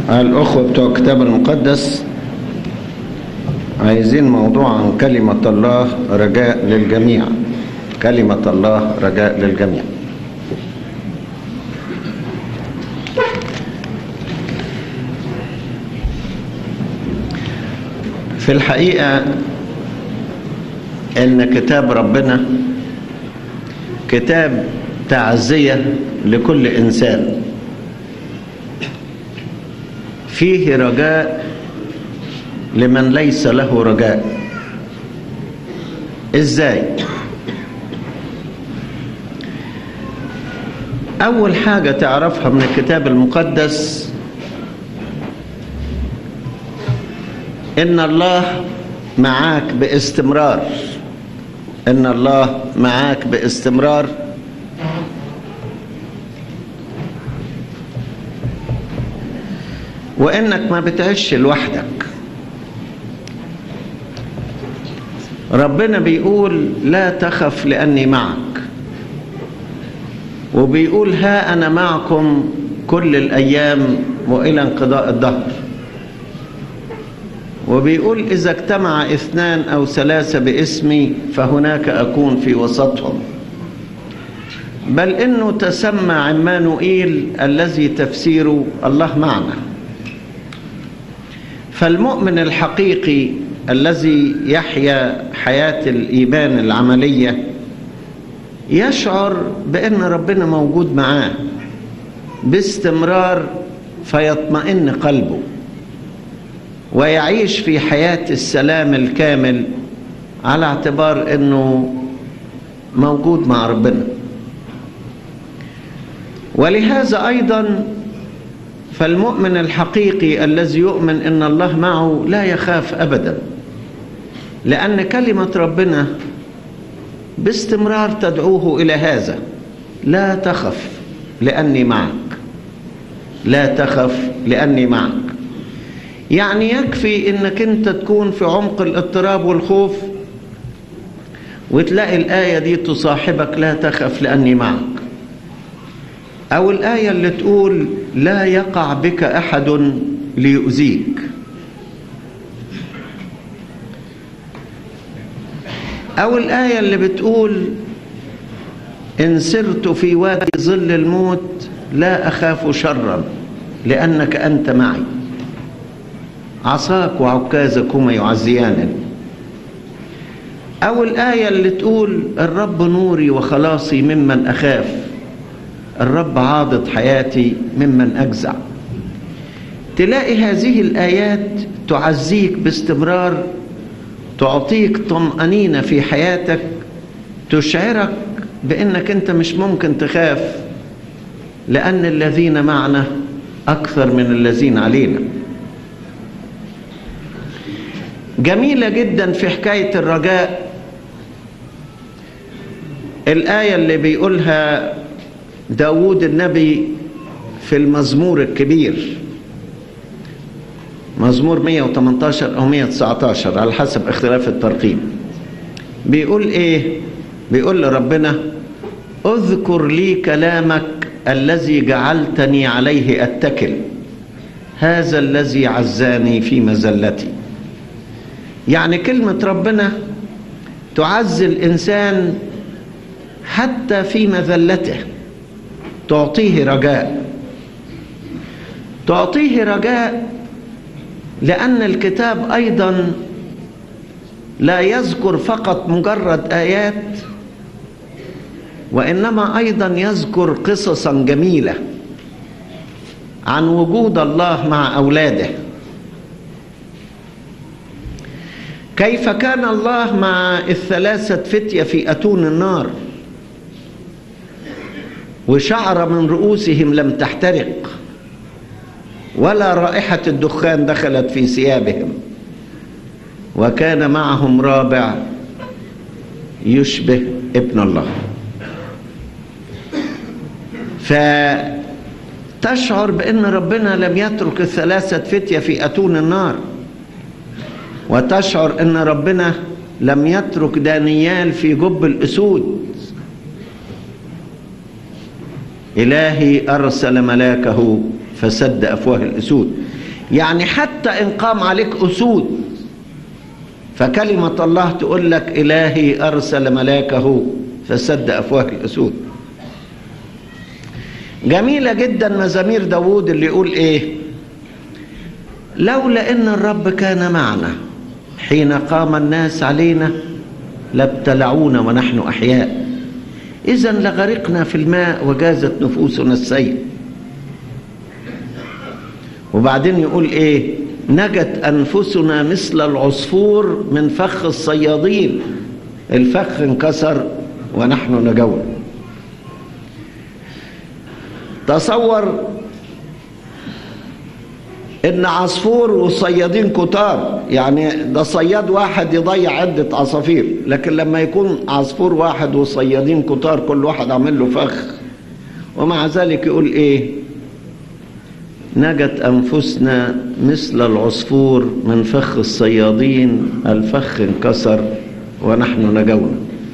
الأخوة بتوع الكتاب المقدس عايزين موضوع عن كلمة الله رجاء للجميع كلمة الله رجاء للجميع في الحقيقة إن كتاب ربنا كتاب تعزية لكل إنسان فيه رجاء لمن ليس له رجاء ازاي اول حاجة تعرفها من الكتاب المقدس ان الله معاك باستمرار ان الله معاك باستمرار وانك ما بتعيش لوحدك ربنا بيقول لا تخف لاني معك وبيقول ها انا معكم كل الايام والى انقضاء الدهر وبيقول اذا اجتمع اثنان او ثلاثه باسمي فهناك اكون في وسطهم بل انه تسمى عمانوئيل الذي تفسيره الله معنا فالمؤمن الحقيقي الذي يحيا حياة الإيمان العملية يشعر بأن ربنا موجود معاه باستمرار فيطمئن قلبه ويعيش في حياة السلام الكامل على اعتبار أنه موجود مع ربنا ولهذا أيضا فالمؤمن الحقيقي الذي يؤمن ان الله معه لا يخاف ابدا لان كلمه ربنا باستمرار تدعوه الى هذا لا تخف لاني معك لا تخف لاني معك يعني يكفي انك انت تكون في عمق الاضطراب والخوف وتلاقي الايه دي تصاحبك لا تخف لاني معك أو الآية اللي تقول لا يقع بك أحد ليؤذيك أو الآية اللي بتقول إن سرت في وادي ظل الموت لا أخاف شرا لأنك أنت معي عصاك وعكازكما يعزيانني أو الآية اللي تقول الرب نوري وخلاصي ممن أخاف الرب عاضد حياتي ممن أجزع تلاقي هذه الآيات تعزيك باستمرار تعطيك طمأنينة في حياتك تشعرك بأنك أنت مش ممكن تخاف لأن الذين معنا أكثر من الذين علينا جميلة جدا في حكاية الرجاء الآية اللي بيقولها داود النبي في المزمور الكبير مزمور 118 أو 119 على حسب اختلاف الترقيم بيقول إيه بيقول لربنا اذكر لي كلامك الذي جعلتني عليه أتكل هذا الذي عزاني في مزلتي يعني كلمة ربنا تعزي الإنسان حتى في مذلته تعطيه رجاء تعطيه رجاء لأن الكتاب أيضا لا يذكر فقط مجرد آيات وإنما أيضا يذكر قصصا جميلة عن وجود الله مع أولاده كيف كان الله مع الثلاثة فتية في أتون النار وشعر من رؤوسهم لم تحترق ولا رائحة الدخان دخلت في ثيابهم وكان معهم رابع يشبه ابن الله فتشعر بأن ربنا لم يترك الثلاثة فتية في أتون النار وتشعر أن ربنا لم يترك دانيال في جب الأسود إلهي أرسل ملاكه فسد أفواه الأسود يعني حتى إن قام عليك أسود فكلمة الله تقول لك إلهي أرسل ملاكه فسد أفواه الأسود جميلة جدا مزامير داوود اللي يقول إيه لولا إن الرب كان معنا حين قام الناس علينا لابتلعونا ونحن أحياء إذا لغرقنا في الماء وجازت نفوسنا السيء وبعدين يقول إيه نجت أنفسنا مثل العصفور من فخ الصيادين الفخ انكسر ونحن نجول تصور ان عصفور وصيادين كتار يعني ده صياد واحد يضيع عدة عصافير لكن لما يكون عصفور واحد وصيادين كتار كل واحد عامل له فخ ومع ذلك يقول ايه نجت انفسنا مثل العصفور من فخ الصيادين الفخ انكسر ونحن نجونا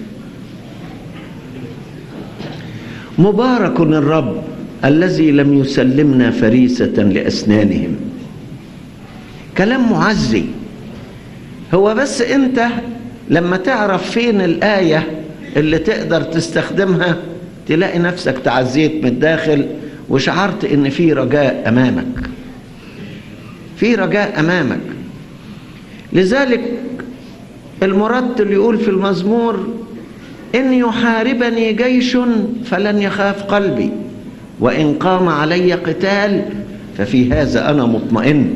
مبارك الرب الذي لم يسلمنا فريسة لأسنانهم كلام معزي هو بس انت لما تعرف فين الآية اللي تقدر تستخدمها تلاقي نفسك تعزيت من الداخل وشعرت ان في رجاء امامك في رجاء امامك لذلك المرتل يقول في المزمور ان يحاربني جيش فلن يخاف قلبي وان قام علي قتال ففي هذا انا مطمئن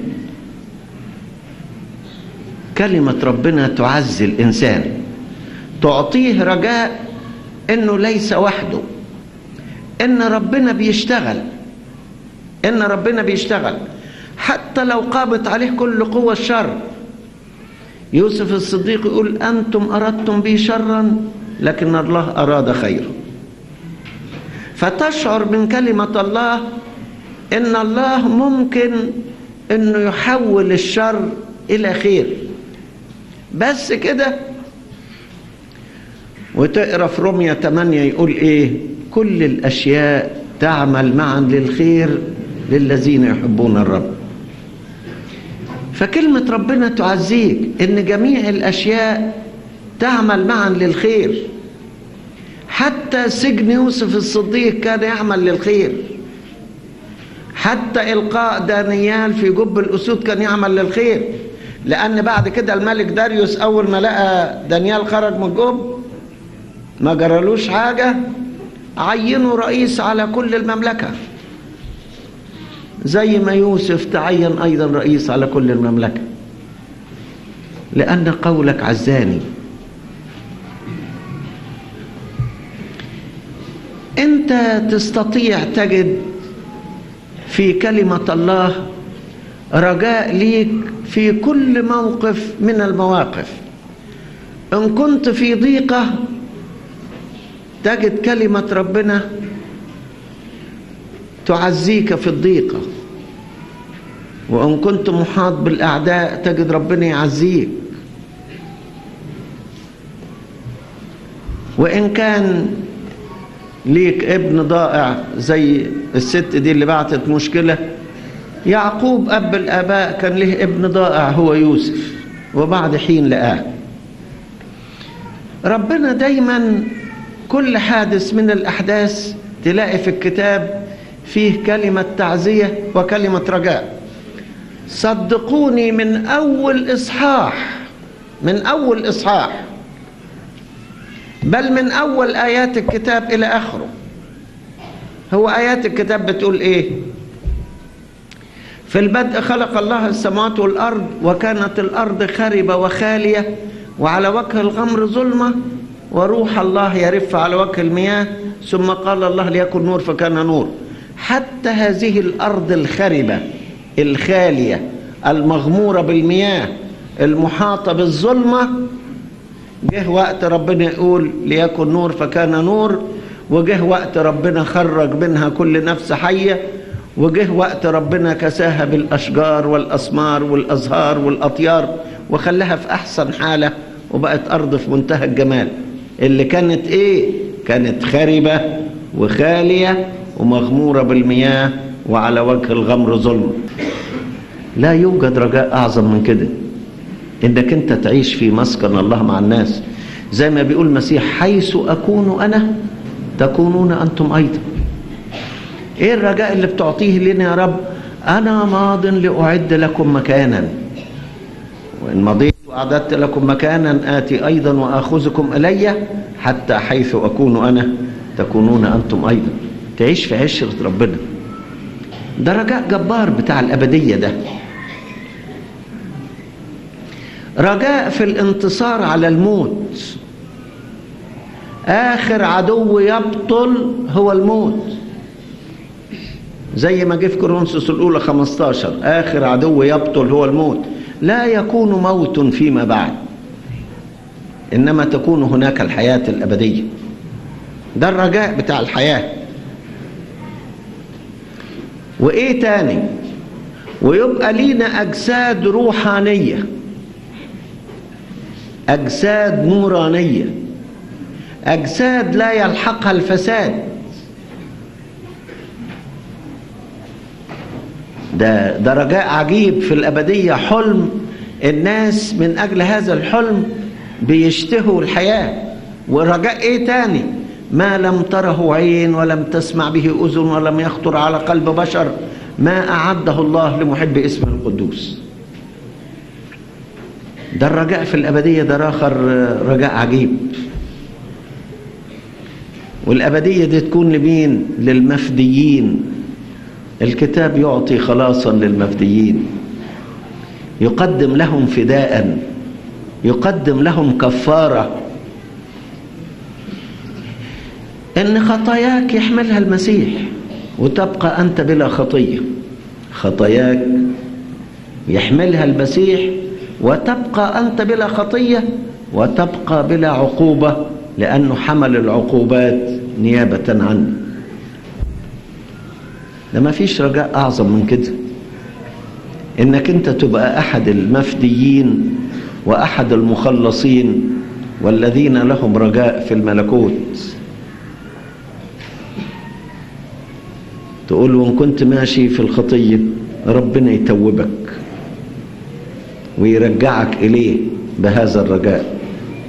كلمه ربنا تعزي الانسان تعطيه رجاء انه ليس وحده ان ربنا بيشتغل ان ربنا بيشتغل حتى لو قامت عليه كل قوة الشر يوسف الصديق يقول أنتم أردتم بي شرا لكن الله أراد خيرا فتشعر من كلمة الله إن الله ممكن إنه يحول الشر إلى خير بس كده وتقرا في رمية 8 يقول إيه كل الأشياء تعمل معا للخير للذين يحبون الرب فكلمة ربنا تعزيك إن جميع الأشياء تعمل معا للخير حتى سجن يوسف الصديق كان يعمل للخير حتى إلقاء دانيال في جب الأسود كان يعمل للخير لأن بعد كده الملك داريوس أول ما لقى دانيال خرج من الجب ما جرالوش حاجة عينوا رئيس على كل المملكة زي ما يوسف تعين أيضا رئيس على كل المملكة لأن قولك عزاني أنت تستطيع تجد في كلمة الله رجاء ليك في كل موقف من المواقف إن كنت في ضيقة تجد كلمة ربنا تعزيك في الضيقة وإن كنت محاط بالأعداء تجد ربنا يعزيك وإن كان ليك ابن ضائع زي الست دي اللي بعتت مشكلة يعقوب أب الآباء كان له ابن ضائع هو يوسف وبعد حين لقاه ربنا دايما كل حادث من الأحداث تلاقي في الكتاب فيه كلمة تعزية وكلمة رجاء صدقوني من أول إصحاح من أول إصحاح بل من أول آيات الكتاب إلى آخره هو آيات الكتاب بتقول إيه في البدء خلق الله السماوات والأرض وكانت الأرض خربة وخالية وعلى وجه الغمر ظلمة وروح الله يرف على وجه المياه ثم قال الله ليكن نور فكان نور حتى هذه الأرض الخربة الخالية المغمورة بالمياه المحاطة بالظلمة جه وقت ربنا يقول ليكن نور فكان نور وجه وقت ربنا خرج منها كل نفس حية وجه وقت ربنا كساها بالأشجار والأسمار والأزهار والأطيار وخلاها في أحسن حالة وبقت أرض في منتهى الجمال اللي كانت إيه؟ كانت خربة وخالية ومغمورة بالمياه وعلى وجه الغمر ظلم لا يوجد رجاء أعظم من كده إنك أنت تعيش في مسكن الله مع الناس زي ما بيقول المسيح حيث أكون أنا تكونون أنتم أيضا إيه الرجاء اللي بتعطيه لنا يا رب أنا ماض لأعد لكم مكانا وإن مضيت وأعددت لكم مكانا آتي أيضا وآخذكم إلي حتى حيث أكون أنا تكونون أنتم أيضا تعيش في عشرة ربنا ده رجاء جبار بتاع الأبدية ده رجاء في الانتصار على الموت آخر عدو يبطل هو الموت زي ما جه في كورنثوس الأولى 15 آخر عدو يبطل هو الموت لا يكون موت فيما بعد إنما تكون هناك الحياة الأبدية ده الرجاء بتاع الحياة وإيه تاني ويبقى لينا أجساد روحانية أجساد نورانية أجساد لا يلحقها الفساد ده ده رجاء عجيب في الأبدية حلم الناس من أجل هذا الحلم بيشتهوا الحياة ورجاء إيه تاني ما لم تره عين ولم تسمع به أذن ولم يخطر على قلب بشر ما أعده الله لمحب اسمه القدوس ده الرجاء في الأبدية ده آخر رجاء عجيب والأبدية دي تكون لمين للمفديين الكتاب يعطي خلاصا للمفديين يقدم لهم فداء يقدم لهم كفارة إن خطاياك يحملها المسيح وتبقى أنت بلا خطية خطاياك يحملها المسيح وتبقى أنت بلا خطية وتبقى بلا عقوبة لأنه حمل العقوبات نيابة عنه ده ما فيش رجاء أعظم من كده إنك أنت تبقى أحد المفديين وأحد المخلصين والذين لهم رجاء في الملكوت تقول وإن كنت ماشي في الخطية ربنا يتوبك ويرجعك إليه بهذا الرجاء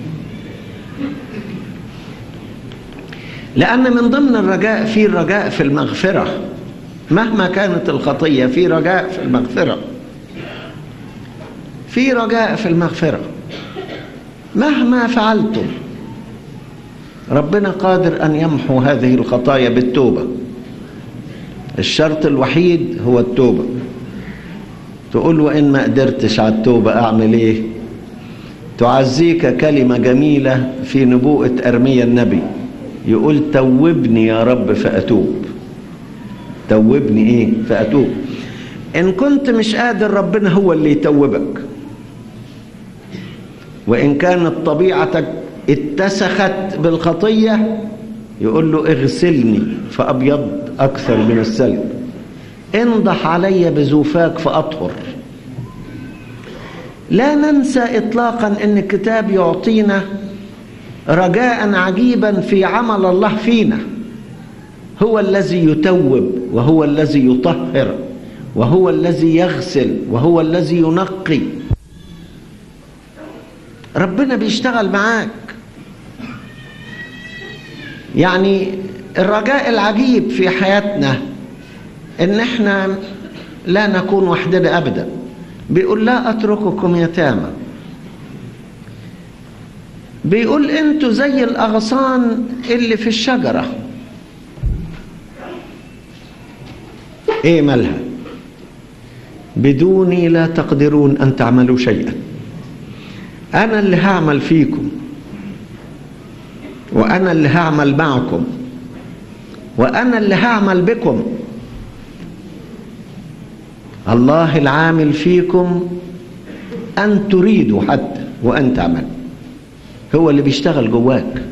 لأن من ضمن الرجاء في الرجاء في المغفرة مهما كانت الخطية في رجاء في المغفرة في رجاء في المغفرة مهما فعلتم ربنا قادر أن يمحو هذه الخطايا بالتوبة الشرط الوحيد هو التوبة تقول وإن ما قدرتش على التوبة أعمل إيه تعزيك كلمة جميلة في نبوءة أرميا النبي يقول توبني يا رب فأتوب توبني إيه فأتوب إن كنت مش قادر ربنا هو اللي يتوبك وإن كانت طبيعتك اتسخت بالخطية يقول له اغسلني فأبيض أكثر من السلب انضح علي بزوفاك فأطهر لا ننسى إطلاقا أن الكتاب يعطينا رجاء عجيبا في عمل الله فينا هو الذي يتوب وهو الذي يطهر وهو الذي يغسل وهو الذي ينقي ربنا بيشتغل معاك يعني الرجاء العجيب في حياتنا ان احنا لا نكون وحدنا ابدا بيقول لا اترككم يتامى بيقول انتوا زي الاغصان اللي في الشجره ايه مالها بدوني لا تقدرون ان تعملوا شيئا انا اللي هعمل فيكم وانا اللي هعمل معكم وانا اللي هعمل بكم الله العامل فيكم ان تريدوا حتى وان تعملوا هو اللي بيشتغل جواك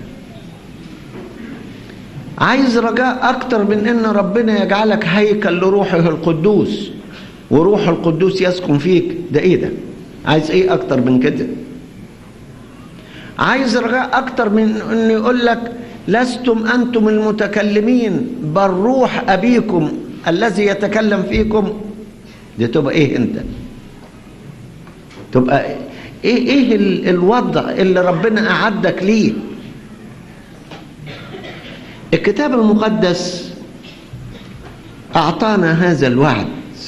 عايز رجاء اكتر من ان ربنا يجعلك هيكل لروحه القدوس وروح القدوس يسكن فيك ده ايه ده عايز ايه اكتر من كده عايز رجاء اكتر من انه يقول لك لستم انتم المتكلمين بل روح ابيكم الذي يتكلم فيكم دي تبقى ايه انت تبقى ايه ايه ال- الوضع اللي ربنا اعدك ليه الكتاب المقدس اعطانا هذا الوعد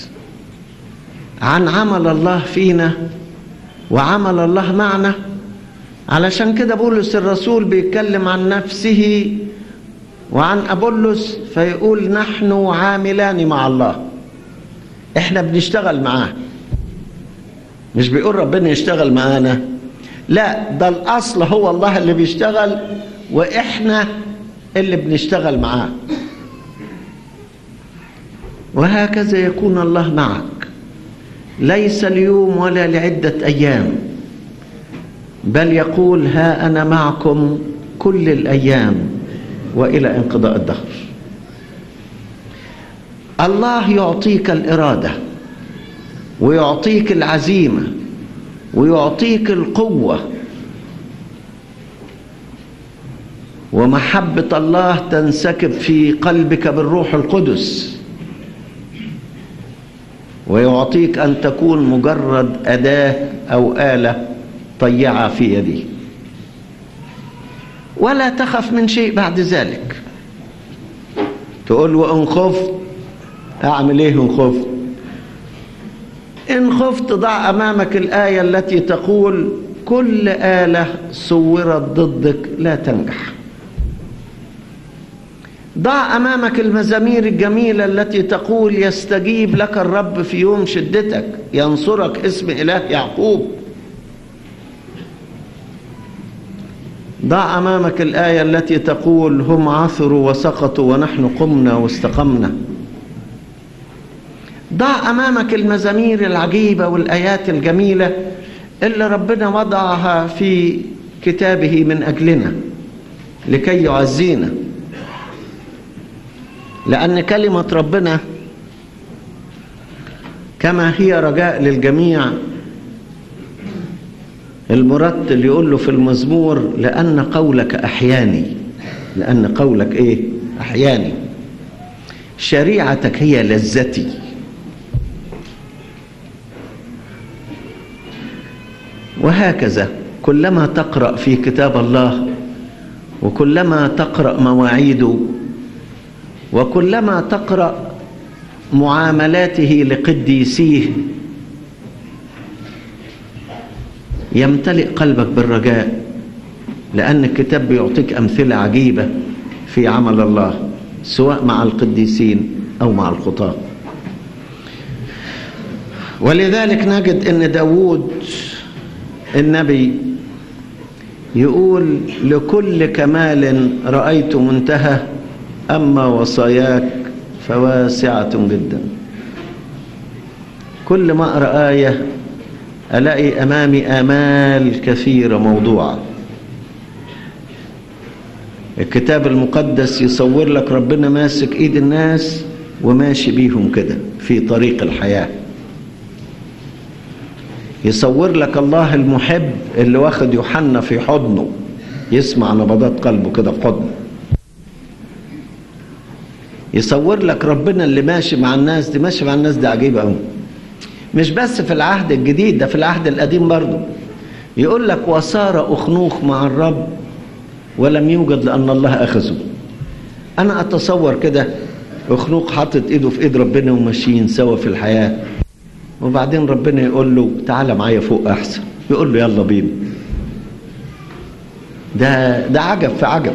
عن عمل الله فينا وعمل الله معنا علشان كده بولس الرسول بيتكلم عن نفسه وعن أبولس فيقول نحن عاملان مع الله احنا بنشتغل معاه مش بيقول ربنا يشتغل معانا لا ده الأصل هو الله اللي بيشتغل وإحنا اللي بنشتغل معاه وهكذا يكون الله معك ليس اليوم ولا لعدة أيام بل يقول ها أنا معكم كل الأيام وإلى انقضاء الدهر الله يعطيك الإرادة ويعطيك العزيمة ويعطيك القوة ومحبة الله تنسكب في قلبك بالروح القدس ويعطيك أن تكون مجرد أداة أو آلة طيعة في يديه ولا تخف من شيء بعد ذلك تقول وإن خفت أعمل إيه إن خفت إن خفت ضع أمامك الآية التي تقول كل آلة صورت ضدك لا تنجح ضع أمامك المزامير الجميلة التي تقول يستجيب لك الرب في يوم شدتك ينصرك اسم إله يعقوب ضع أمامك الآية التي تقول هم عثروا وسقطوا ونحن قمنا واستقمنا ضع أمامك المزامير العجيبة والآيات الجميلة اللي ربنا وضعها في كتابه من أجلنا لكي يعزينا لأن كلمة ربنا كما هي رجاء للجميع المرتل يقول له في المزمور لأن قولك أحياني لأن قولك إيه أحياني شريعتك هي لذتي وهكذا كلما تقرأ في كتاب الله وكلما تقرأ مواعيده وكلما تقرأ معاملاته لقديسيه يمتلئ قلبك بالرجاء لأن الكتاب بيعطيك أمثلة عجيبة في عمل الله سواء مع القديسين أو مع الخطاة ولذلك نجد أن داود النبي يقول لكل كمال رأيت منتهى أما وصاياك فواسعة جدا كل ما أقرأ آية ألاقي أمامي آمال كثيرة موضوعة الكتاب المقدس يصور لك ربنا ماسك إيد الناس وماشي بيهم كده في طريق الحياة يصور لك الله المحب اللي واخد يوحنا في حضنه يسمع نبضات قلبه كده في حضنه يصور لك ربنا اللي ماشي مع الناس دي ماشي مع الناس دي عجيبة قوي مش بس في العهد الجديد ده في العهد القديم برضه يقول لك وصار أخنوخ مع الرب ولم يوجد لأن الله أخذه أنا أتصور كده أخنوخ حاطط إيده في إيد ربنا وماشيين سوا في الحياة وبعدين ربنا يقول له تعالى معايا فوق أحسن يقول له يلا بينا ده ده عجب في عجب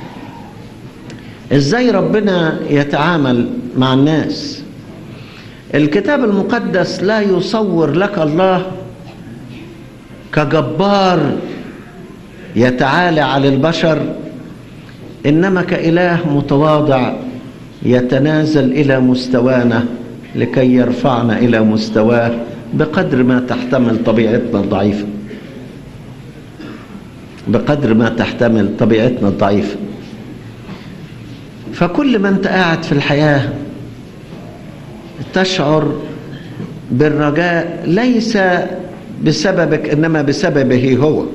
ازاي ربنا يتعامل مع الناس الكتاب المقدس لا يصور لك الله كجبار يتعالى على البشر انما كاله متواضع يتنازل الى مستوانا لكي يرفعنا الى مستواه بقدر ما تحتمل طبيعتنا الضعيفه بقدر ما تحتمل طبيعتنا الضعيفه فكل ما انت قاعد في الحياه تشعر بالرجاء ليس بسببك انما بسببه هو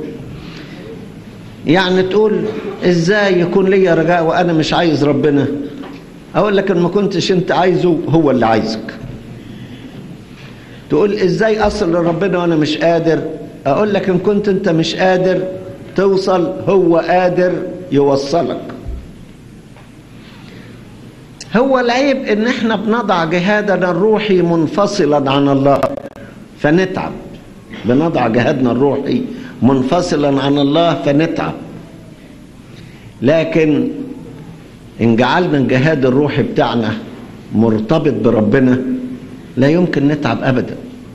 يعني تقول ازاي يكون لي رجاء وانا مش عايز ربنا اقول لك ان ما كنتش انت عايزه هو اللي عايزك تقول ازاي اصل لربنا وانا مش قادر اقول لك ان كنت انت مش قادر توصل هو قادر يوصلك هو العيب ان احنا بنضع جهادنا الروحي منفصلا عن الله فنتعب بنضع جهادنا الروحي منفصلا عن الله فنتعب لكن ان جعلنا الجهاد الروحي بتاعنا مرتبط بربنا لا يمكن نتعب ابدا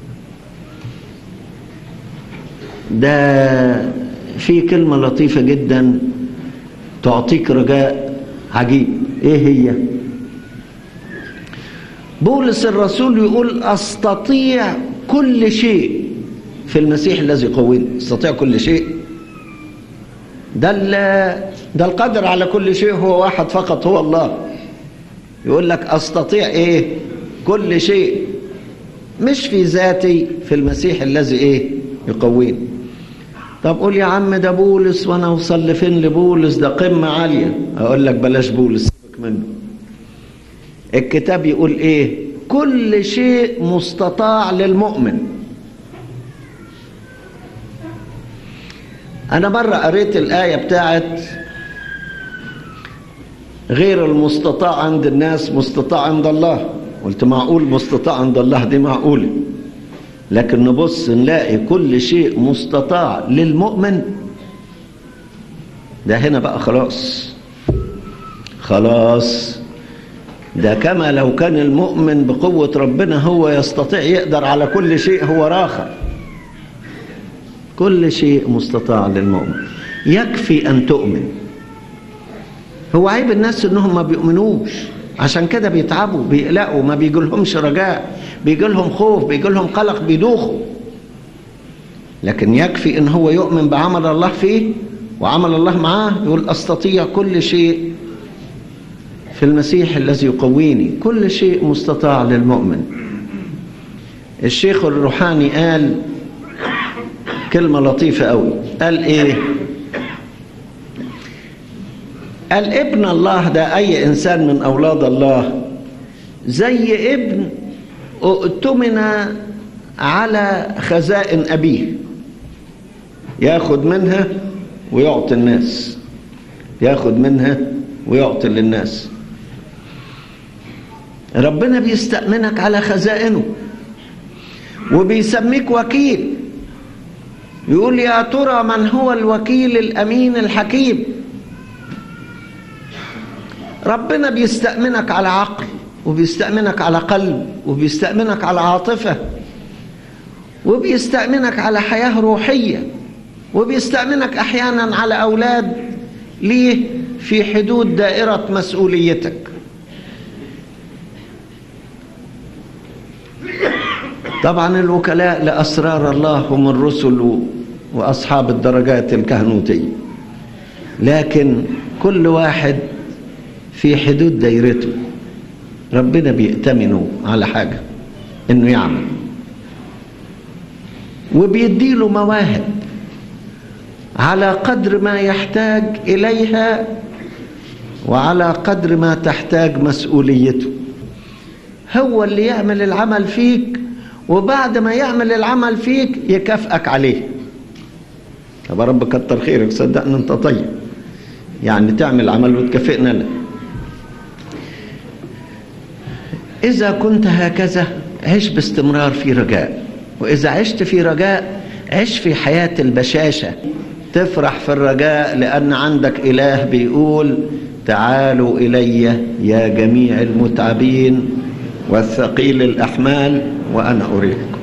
ده في كلمة لطيفة جدا تعطيك رجاء عجيب ايه هي بولس الرسول يقول استطيع كل شيء في المسيح الذي يقويني استطيع كل شيء ده ده القدر على كل شيء هو واحد فقط هو الله يقول لك استطيع ايه كل شيء مش في ذاتي في المسيح الذي ايه يقويني طب قول يا عم ده بولس وانا اوصل لفين لبولس ده قمه عاليه اقول لك بلاش بولس سيبك منه الكتاب يقول ايه كل شيء مستطاع للمؤمن انا مره قريت الايه بتاعت غير المستطاع عند الناس مستطاع عند الله قلت معقول مستطاع عند الله دي معقوله لكن نبص نلاقي كل شيء مستطاع للمؤمن ده هنا بقى خلاص خلاص ده كما لو كان المؤمن بقوة ربنا هو يستطيع يقدر على كل شيء هو راخر كل شيء مستطاع للمؤمن يكفي أن تؤمن هو عيب الناس انهم ما بيؤمنوش عشان كده بيتعبوا بيقلقوا ما بيجيلهمش رجاء بيجيلهم خوف بيجيلهم قلق بيدوخوا لكن يكفي ان هو يؤمن بعمل الله فيه وعمل الله معاه يقول استطيع كل شيء في المسيح الذي يقويني كل شيء مستطاع للمؤمن الشيخ الروحاني قال كلمة لطيفة قوي قال ايه قال ابن الله ده اي انسان من اولاد الله زي ابن اؤتمن على خزائن ابيه ياخد منها ويعطي الناس ياخد منها ويعطي للناس ربنا بيستأمنك على خزائنه وبيسميك وكيل يقول يا ترى من هو الوكيل الأمين الحكيم ربنا بيستأمنك على عقل وبيستأمنك على قلب وبيستأمنك على عاطفة وبيستأمنك على حياة روحية وبيستأمنك أحيانا على أولاد ليه في حدود دائرة مسؤوليتك طبعا الوكلاء لأسرار الله هم الرسل وأصحاب الدرجات الكهنوتية لكن كل واحد في حدود دايرته ربنا بيأتمنه على حاجة انه يعمل وبيديله مواهب على قدر ما يحتاج إليها وعلى قدر ما تحتاج مسؤوليته هو اللي يعمل العمل فيك وبعد ما يعمل العمل فيك يكافئك عليه طب يا رب كتر خيرك صدقني انت طيب يعني تعمل عمل وتكافئنا انا اذا كنت هكذا عش باستمرار في رجاء واذا عشت في رجاء عش في حياه البشاشه تفرح في الرجاء لان عندك اله بيقول تعالوا الي يا جميع المتعبين والثقيل الاحمال وانا اريحكم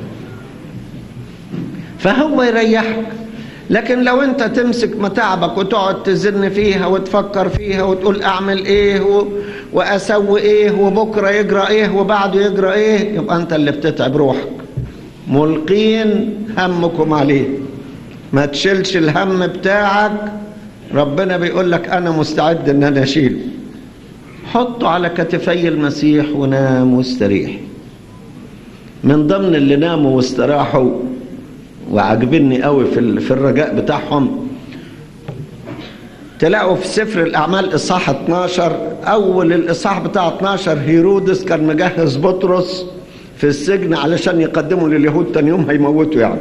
فهو يريحك لكن لو انت تمسك متاعبك وتقعد تزن فيها وتفكر فيها وتقول اعمل ايه و... واسوي ايه وبكره يجرى ايه وبعده يجرى ايه يبقى انت اللي بتتعب روحك ملقين همكم عليه ما تشيلش الهم بتاعك ربنا بيقول لك انا مستعد ان انا اشيله حطه على كتفي المسيح ونام واستريح من ضمن اللي ناموا واستراحوا وعجبني قوي في في الرجاء بتاعهم تلاقوا في سفر الاعمال اصحاح 12 اول الاصحاح بتاع 12 هيرودس كان مجهز بطرس في السجن علشان يقدموا لليهود تاني يوم هيموتوا يعني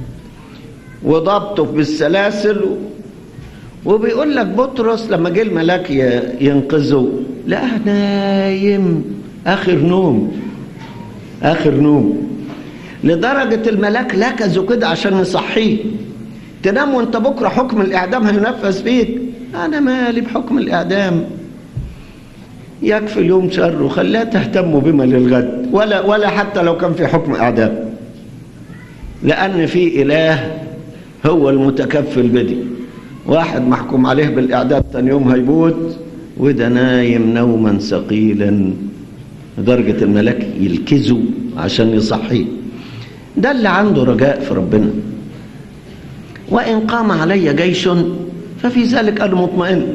وضبطه بالسلاسل وبيقول لك بطرس لما جه الملاك ينقذه لقاه نايم اخر نوم اخر نوم لدرجة الملاك لكزه كده عشان يصحيه تنام وانت بكرة حكم الإعدام هينفذ فيك أنا مالي بحكم الإعدام يكفي اليوم شر وخليها تهتموا بما للغد ولا ولا حتى لو كان في حكم إعدام لأن في إله هو المتكفل بدي واحد محكوم عليه بالإعدام تاني يوم هيموت وده نايم نوما ثقيلا لدرجة الملاك يلكزه عشان يصحيه ده اللي عنده رجاء في ربنا وإن قام علي جيش ففي ذلك أنا مطمئن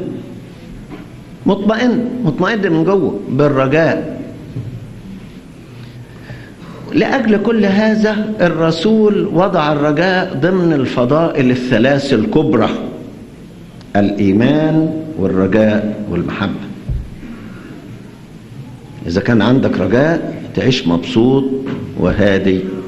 مطمئن مطمئن من جوه بالرجاء لأجل كل هذا الرسول وضع الرجاء ضمن الفضائل الثلاث الكبرى الإيمان والرجاء والمحبة إذا كان عندك رجاء تعيش مبسوط وهادي